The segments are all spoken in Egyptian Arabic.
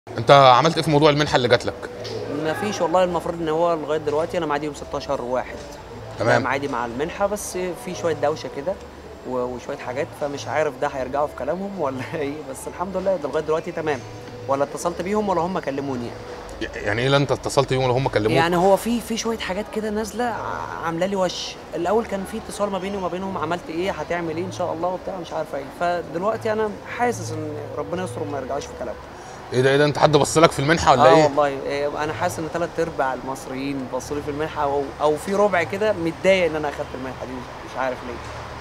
انت عملت ايه في موضوع المنحه اللي جات لك ما فيش والله المفروض ان هو لغايه دلوقتي انا معادي يوم 16 واحد تمام. معادي مع المنحه بس في شويه دوشه كده و- وشويه حاجات فمش عارف ده هيرجعوا في كلامهم ولا ايه بس الحمد لله ده لغايه دلوقتي تمام ولا اتصلت بيهم ولا هم كلموني يعني. يعني ايه لا انت اتصلت بيهم ولا هم كلموك يعني هو في في شويه حاجات كده نازله ع- عامله لي وش الاول كان في اتصال ما بيني وما بينهم عملت ايه هتعمل ايه ان شاء الله وبتاع مش عارفه ايه فدلوقتي انا حاسس ان ربنا يستر وما يرجعوش في كلامهم ايه ده ايه ده انت حد بص لك في المنحه ولا اه ايه والله إيه، انا حاسس ان ثلاث ارباع المصريين بصوا لي في المنحه او, أو في ربع كده متضايق ان انا اخدت المنحه دي مش عارف ليه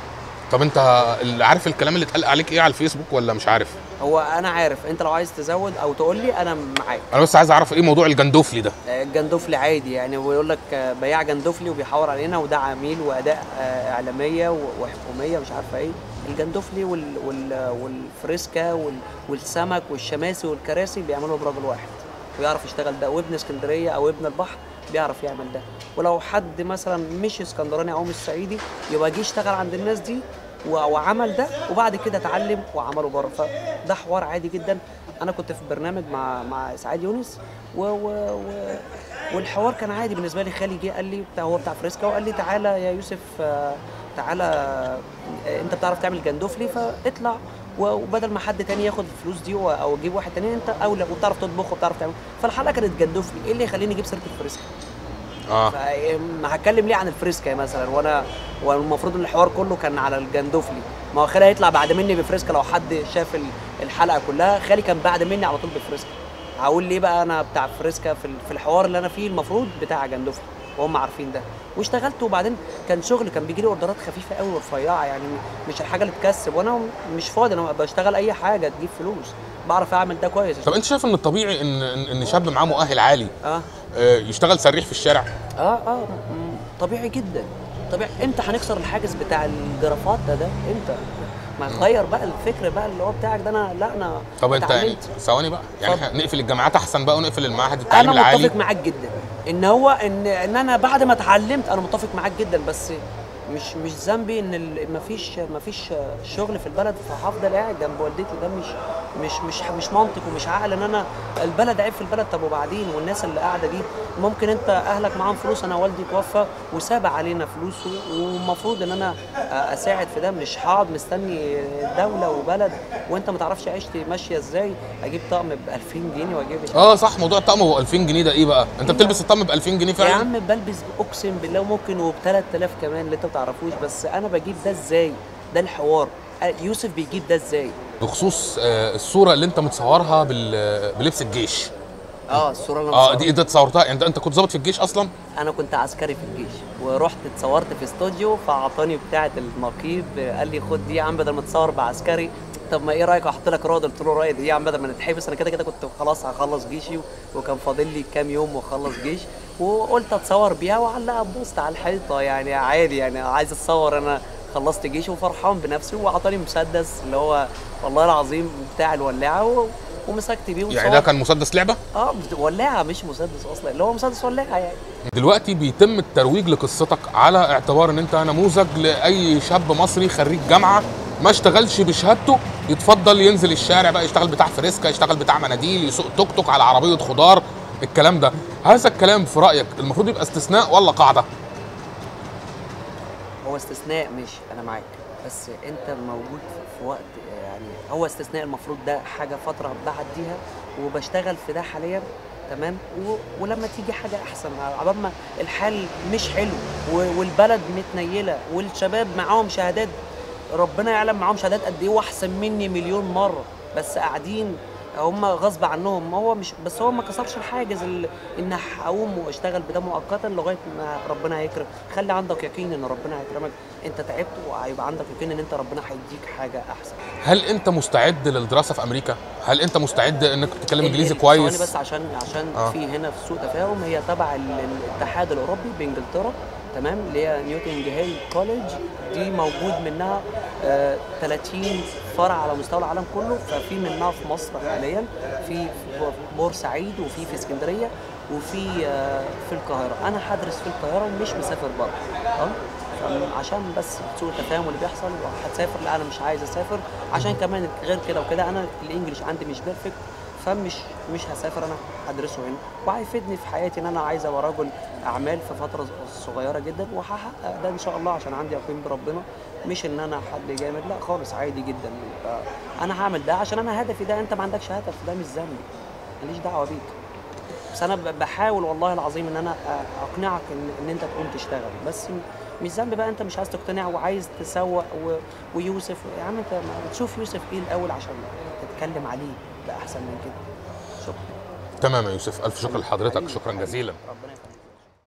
طب انت ال- عارف الكلام اللي اتقال عليك ايه على الفيسبوك ولا مش عارف هو انا عارف انت لو عايز تزود او تقول لي انا معاك انا بس عايز اعرف ايه موضوع الجندوفلي ده آه، الجندوفلي عادي يعني ويقول لك آه، بياع جندوفلي وبيحور علينا وده عميل واداء آه، اعلاميه و- وحكوميه مش عارفه ايه الجندوفلي وال وال والفريسكا وال والسمك والشماسي والكراسي بيعملوا براجل واحد ويعرف يشتغل ده وابن اسكندريه او ابن البحر بيعرف يعمل ده ولو حد مثلا مش اسكندراني او مش صعيدي يبقى جه يشتغل عند الناس دي و- وعمل ده وبعد كده اتعلم وعمله بره فده حوار عادي جدا انا كنت في برنامج مع مع اسعاد يونس و, و, و والحوار كان عادي بالنسبه لي خالي جه قال لي بتاع هو بتاع فريسكا وقال لي تعالى يا يوسف آه، تعالى آه، انت بتعرف تعمل جندوفلي فاطلع و- وبدل ما حد تاني ياخد الفلوس دي و- او يجيب واحد تاني انت اولى وبتعرف تطبخ وبتعرف تعمل فالحلقه كانت جندوفلي ايه اللي يخليني اجيب سيره الفريسكا اه ما هتكلم ليه عن الفريسكا مثلا وانا والمفروض ان الحوار كله كان على الجندوفلي ما هو خالي هيطلع بعد مني بفريسكا لو حد شاف ال- الحلقه كلها خالي كان بعد مني على طول بفريسكا هقول ليه بقى انا بتاع فريسكا في ال- في الحوار اللي انا فيه المفروض بتاع جندوفلي وهم عارفين ده واشتغلت وبعدين كان شغل كان بيجي لي اوردرات خفيفه قوي ورفيعه يعني مش الحاجه اللي تكسب وانا مش فاضي انا بشتغل اي حاجه تجيب فلوس بعرف اعمل ده كويس طب انت شايف ان الطبيعي ان ان إن شاب معاه مؤهل عالي اه آه، يشتغل سريح في الشارع اه اه م- طبيعي جدا طبيعي امتى هنكسر الحاجز بتاع الجرافات ده ده امتى ما غير بقى الفكر بقى اللي هو بتاعك ده انا لا انا طب انت يعني اتعلمت. ثواني بقى يعني اتفضل. احنا نقفل الجامعات احسن بقى ونقفل المعاهد التعليم انا العالي متفق معاك جدا ان هو ان ان انا بعد ما اتعلمت انا متفق معاك جدا بس مش مش ذنبي ان ال- مفيش مفيش شغل في البلد فهفضل قاعد جنب والدتي ده مش مش مش مش منطق ومش عقل ان انا البلد عيب في البلد طب وبعدين والناس اللي قاعده دي ممكن انت اهلك معاهم فلوس انا والدي توفى وساب علينا فلوس والمفروض ان انا اساعد في ده مش هقعد مستني دوله وبلد وانت ما تعرفش عيشتي ماشيه ازاي اجيب طقم ب 2000 جنيه واجيب اه صح موضوع الطقم ابو 2000 جنيه ده ايه بقى انت إيه بتلبس الطقم ب 2000 جنيه يا فعلا عم بلبس اقسم بالله ممكن وب 3000 كمان اللي انت ما تعرفوش بس انا بجيب ده ازاي ده الحوار آه، يوسف بيجيب ده ازاي بخصوص آه، الصوره اللي انت متصورها بال- بلبس الجيش اه الصوره اللي أنا اه مصورها. دي انت اتصورتها يعني انت- انت كنت ظابط في الجيش اصلا انا كنت عسكري في الجيش ورحت اتصورت في استوديو فاعطاني بتاعه النقيب قال لي خد دي يا عم بدل ما تتصور بعسكري طب ما ايه رايك احط لك رائد قلت له رائد ايه يا عم بدل ما نتحبس انا كده كده كنت خلاص هخلص جيشي وكان فاضل لي كام يوم واخلص جيش وقلت اتصور بيها واعلقها بوست على الحيطه يعني عادي يعني عايز اتصور انا خلصت جيش وفرحان بنفسي واعطاني مسدس اللي هو والله العظيم بتاع الولاعه و... ومسكت بيه يعني ده وصورت. كان مسدس لعبه اه ولاعه مش مسدس اصلا اللي هو مسدس ولاعه يعني دلوقتي بيتم الترويج لقصتك على اعتبار ان انت نموذج لاي شاب مصري خريج جامعه ما اشتغلش بشهادته يتفضل ينزل الشارع بقى يشتغل بتاع فريسكا يشتغل بتاع مناديل يسوق توك توك على عربيه خضار الكلام ده هذا الكلام في رايك المفروض يبقى استثناء ولا قاعده هو استثناء ماشي انا معاك بس انت موجود في وقت يعني هو استثناء المفروض ده حاجه فتره بعديها وبشتغل في ده حاليا تمام و... ولما تيجي حاجه احسن عبال ما الحال مش حلو و... والبلد متنيله والشباب معاهم شهادات ربنا يعلم معاهم شهادات قد ايه واحسن مني مليون مره بس قاعدين هم غصب عنهم هو مش بس هو ما كسرش الحاجز ال- ان هقوم واشتغل بده مؤقتا لغايه ما ربنا هيكرم خلي عندك يقين ان ربنا هيكرمك انت تعبت وهيبقى عندك يقين ان انت ربنا هيديك حاجه احسن هل انت مستعد للدراسه في امريكا هل انت مستعد انك تتكلم ال- انجليزي ال- ثواني كويس بس عشان عشان آه. آه. في هنا في سوء تفاهم هي تبع ال- الاتحاد الاوروبي بانجلترا تمام اللي هي نيوتنج هيل كوليدج دي موجود منها آه 30 فرع على مستوى العالم كله ففي منها في مصر حاليا في في بورسعيد وفي في اسكندريه وفي آه في القاهره انا هدرس في القاهره ومش مسافر بره اه عشان بس سوء التفاهم اللي بيحصل هتسافر لا انا مش عايز اسافر عشان كمان غير كده وكده انا الانجليش عندي مش بيرفكت فمش مش هسافر انا هدرسه هنا وهيفيدني في حياتي ان انا عايز ابقى رجل اعمال في فتره صغيره جدا وهحقق ده ان شاء الله عشان عندي يقين بربنا مش ان انا حد جامد لا خالص عادي جدا انا هعمل ده عشان انا هدفي ده انت ما عندكش هدف ده مش ذنبي ماليش دعوه بيك بس انا ب- بحاول والله العظيم ان انا أ- اقنعك ان, إن انت تقوم تشتغل بس م- مش ذنب بقى انت مش عايز تقتنع وعايز تسوق و... ويوسف يا عم انت ما تشوف يوسف ايه الاول عشان تتكلم عليه ده احسن من كده شكرا تمام يا يوسف الف شكر لحضرتك شكرا جزيلا ربنا